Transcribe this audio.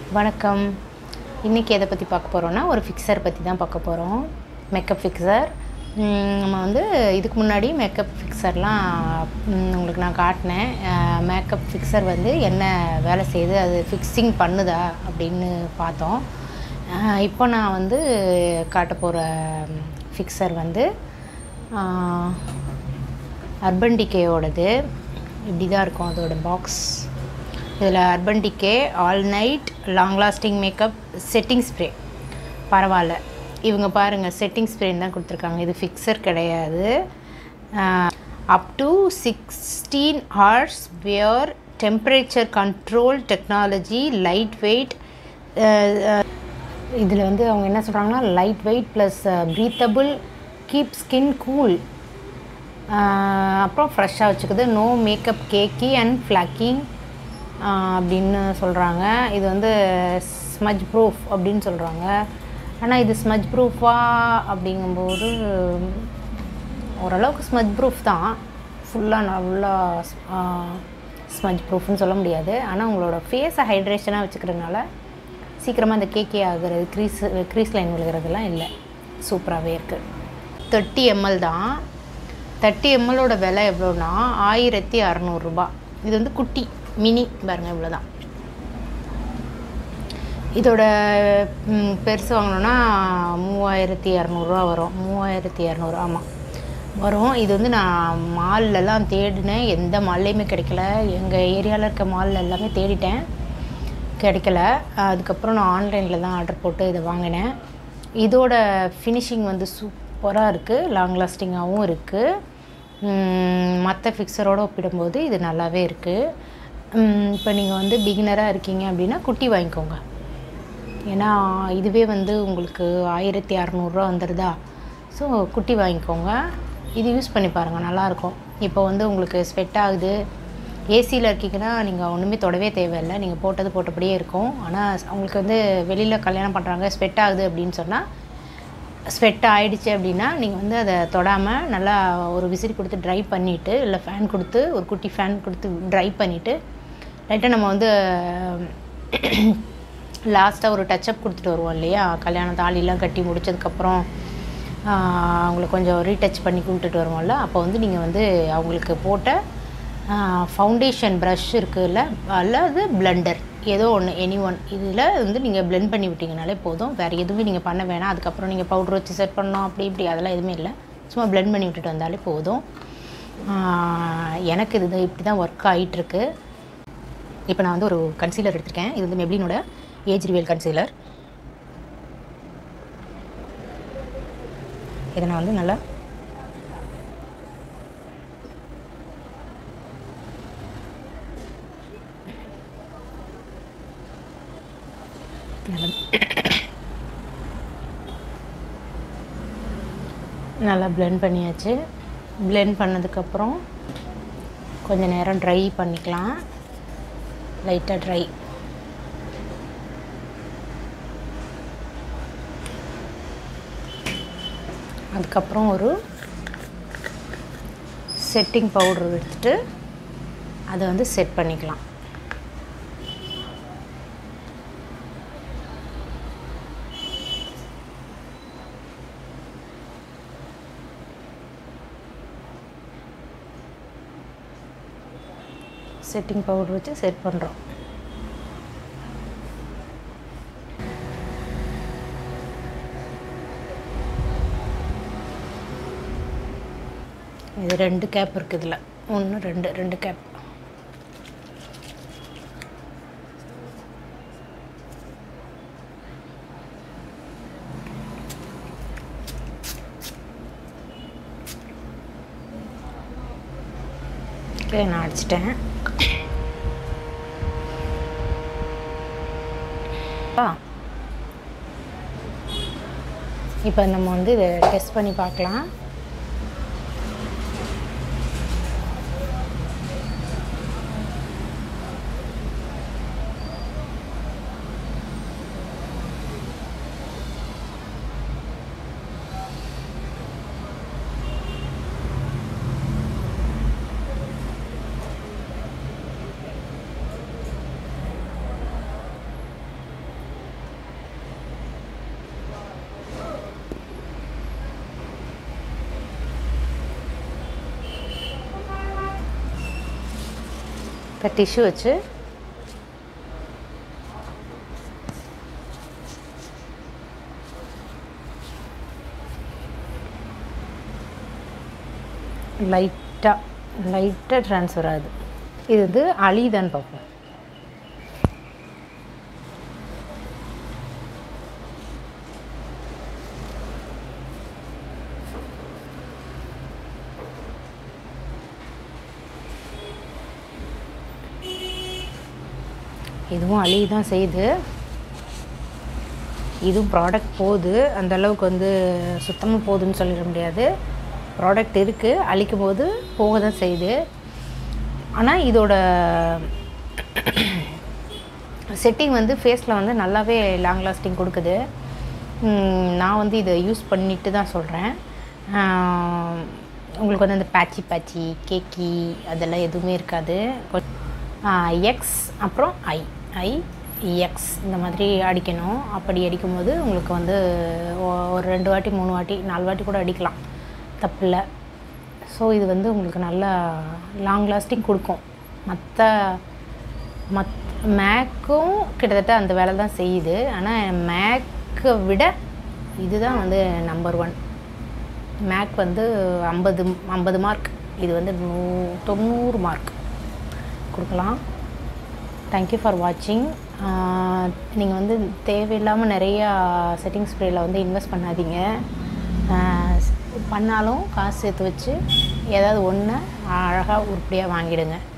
வணக்கம் இன்றைக்கி எதை பற்றி பார்க்க போகிறோன்னா ஒரு ஃபிக்சர் பற்றி தான் பார்க்க போகிறோம் மேக்கப் ஃபிக்சர் நம்ம வந்து இதுக்கு முன்னாடி மேக்கப் ஃபிக்சர்லாம் ம், உங்களுக்கு நான் காட்டினேன் மேக்கப் ஃபிக்சர் வந்து என்ன வேலை செய்யுது அது ஃபிக்ஸிங் பண்ணுதா அப்படின்னு பார்த்தோம் அஹ், இப்போ நான் வந்து காட்ட போகிற ஃபிக்சர் வந்து அர்பன் டிகேயோடது இப்படி தான் இருக்கும் அதோட பாக்ஸ் இதில் Urban Decay all night long lasting makeup setting spray பரவாயில்ல இவங்க பாருங்கள் செட்டிங் ஸ்ப்ரேன்னு தான் கொடுத்துருக்காங்க இது ஃபிக்சர் கிடையாது up to sixteen hours wear temperature control technology lightweight இதில் வந்து அவங்க என்ன சொல்கிறாங்கன்னா lightweight plus breathable keep skin cool அப்புறம் ஃப்ரெஷ்ஷாக வச்சுக்குது no makeup cakey and flaking அப்படின்னு சொல்கிறாங்க இது வந்து ஸ்மஜ் ப்ரூஃப் அப்படின்னு சொல்கிறாங்க ஆனால் இது ஸ்மஜ் ப்ரூஃபா அப்படிங்கும்போது ஓரளவுக்கு ஸ்மஜ் ப்ரூஃப் தான் ஃபுல்லாக நல்லா ஸ்மஜ் ப்ரூஃப்னு சொல்ல முடியாது ஆனால் உங்களோட ஃபேஸை ஹைட்ரேஷனாக வச்சுக்கிறதுனால சீக்கிரமாக அந்த கேக்கே ஆகுறது க்ரீஸ் க்ரீஸ் லைன் விழுகிறதுலாம் இல்லை சூப்பராகவே இருக்குது தேர்ட்டி எம்எல் தான் தேர்ட்டி எம்எல்லோட விலை எவ்வளோனா ஆயிரத்தி அறநூறுரூபா இது வந்து குட்டி மினி பாருங்க இவ்வளோ தான் இதோட ம், பெருசு வாங்கினோன்னா மூவாயிரத்தி இரநூறுவா வரும் மூவாயிரத்தி இரநூறு ஆமாம் வரும் இது வந்து நான் மால்லலாம் தேடினேன் எந்த மால்லையுமே கிடைக்கல எங்கள் ஏரியாவில் இருக்க மால் எல்லாமே தேடிட்டேன் கிடைக்கல அதுக்கப்புறம் நான் ஆன்லைனில் தான் ஆர்டர் போட்டு இதை வாங்கினேன் இதோட ஃபினிஷிங் வந்து சூப்பராக இருக்குது லாங் லாஸ்டிங்காகவும் இருக்குது மற்ற ஃபிக்சரோடு ஒப்பிடும்போது இது நல்லாவே இருக்குது இப்போ நீங்கள் வந்து பிகினராக இருக்கீங்க அப்படின்னா குட்டி வாங்கிக்கோங்க ஏன்னா இதுவே வந்து உங்களுக்கு ஆயிரத்தி அறநூறுரூவா வந்துடுதா ஸோ குட்டி வாங்கிக்கோங்க இது யூஸ் பண்ணி பாருங்கள் நல்லாயிருக்கும் இப்போ வந்து உங்களுக்கு ஸ்வெட் ஆகுது ஏசியில் இருக்கீங்கன்னா நீங்கள் ஒன்றுமே தொடவே தேவையில்லை நீங்கள் போட்டது போட்டபடியே இருக்கும் ஆனால் உங்களுக்கு வந்து வெளியில் கல்யாணம் பண்ணுறாங்க ஸ்வெட் ஆகுது அப்படின்னு சொன்னால் ஸ்வெட் ஆயிடுச்சு அப்படின்னா நீங்கள் வந்து அதை தொடாமல் நல்லா ஒரு விசிறி கொடுத்து ட்ரை பண்ணிவிட்டு இல்லை ஃபேன் கொடுத்து ஒரு குட்டி ஃபேன் கொடுத்து ட்ரை பண்ணிவிட்டு லைட்டாக நம்ம வந்து லாஸ்ட்டாக ஒரு டச்சப் கொடுத்துட்டு வருவோம் இல்லையா கல்யாணம் தாலிலாம் கட்டி முடிச்சதுக்கப்புறம் அவங்கள கொஞ்சம் ரீடச் பண்ணி விட்டுட்டு வருவோம்ல அப்போ வந்து நீங்கள் வந்து அவங்களுக்கு போட்ட ஃபவுண்டேஷன் ப்ரஷ் இருக்குல்ல அல்லது பிளெண்டர் ஏதோ ஒன்று எனி ஒன் இதில் வந்து நீங்கள் blend பண்ணி விட்டிங்கனாலே போதும் வேறு எதுவுமே நீங்கள் பண்ண வேணாம் அதுக்கப்புறம் நீங்கள் பவுடர் வச்சு செட் பண்ணோம் அப்படி இப்படி அதெல்லாம் எதுவுமே இல்லை சும்மா blend பண்ணி விட்டுட்டு வந்தாலே போதும் ஆஹ் எனக்கு இது இப்படி தான் ஒர்க் ஆகிட்டுருக்கு இப்போ நான் வந்து ஒரு கன்சீலர் எடுத்திருக்கேன் இது வந்து மெப்ளினோட ஏஜ் ரிவேல் கன்சீலர் இதை நான் வந்து நல்லா நல்லா நல்லா blend பண்ணியாச்சு blend பண்ணதுக்கப்புறம் கொஞ்ச நேரம் ட்ரை பண்ணிக்கலாம் லைட்டாக ட்ரை அதுக்கப்புறம் ஒரு செட்டிங் பவுடர் எடுத்துட்டு அதை வந்து செட் பண்ணிக்கலாம் செட்டிங் பவுடர் வச்சு செட் பண்ணுறோம் இது ரெண்டு கேப் இருக்குது இதில் ஒன்று ரெண்டு ரெண்டு கேப் ஓகே நான் அடிச்சிட்டேன் இப்போ நம்ம வந்து இதை டெஸ்ட் பண்ணி பார்க்கலாம் இப்போ டிஷ்யூ வச்சு லைட்டாக லைட்டாக ட்ரான்ஸ்ஃபர் ஆகுது இது வந்து அழிதான்னு பார்ப்போம் இதுவும் அழி தான் செய்யுது இதுவும் ப்ராடக்ட் போகுது அந்த அளவுக்கு வந்து சுத்தமாக போகுதுன்னு சொல்லிட முடியாது ப்ராடக்ட் இருக்குது அழிக்கும் போது போக தான் செய்யுது ஆனால் இதோட செட்டிங் வந்து ஃபேஸில் வந்து நல்லாவே லாங் லாஸ்டிங் கொடுக்குது உம், நான் வந்து இதை யூஸ் பண்ணிட்டு தான் சொல்கிறேன் உங்களுக்கு வந்து அந்த பேச்சி பேச்சி கேக்கி அதெல்லாம் எதுவுமே இருக்காது எக்ஸ் அப்புறம் ஐ ஐ எக்ஸ் இந்த மாதிரி அடிக்கணும் அப்படி அடிக்கும்போது உங்களுக்கு வந்து ஒ- ஒரு ரெண்டு வாட்டி மூணு வாட்டி நாலு வாட்டி கூட அடிக்கலாம் தப்பில்லை ஸோ இது வந்து உங்களுக்கு நல்லா லாங் லாஸ்டிங் கொடுக்கும் மற்ற மத் மேக்கும் கிட்டத்தட்ட அந்த வேலை தான் செய்யுது ஆனால் மேக்கை விட இதுதான் வந்து நம்பர் ஒன் மேக் வந்து ஐம்பது ஐம்பது மார்க் இது வந்து நூ தொண்ணூறு மார்க் கொடுக்கலாம் தேங்க்யூ ஃபார் வாட்சிங் நீங்கள் வந்து தேவையில்லாமல் நிறையா செட்டிங் ஸ்ப்ரேயில் வந்து இன்வெஸ்ட் பண்ணாதீங்க ஆஹ் பண்ணாலும் காசு சேர்த்து வச்சு ஏதாவது ஒன்று அழகாக உருப்படியாக வாங்கிடுங்க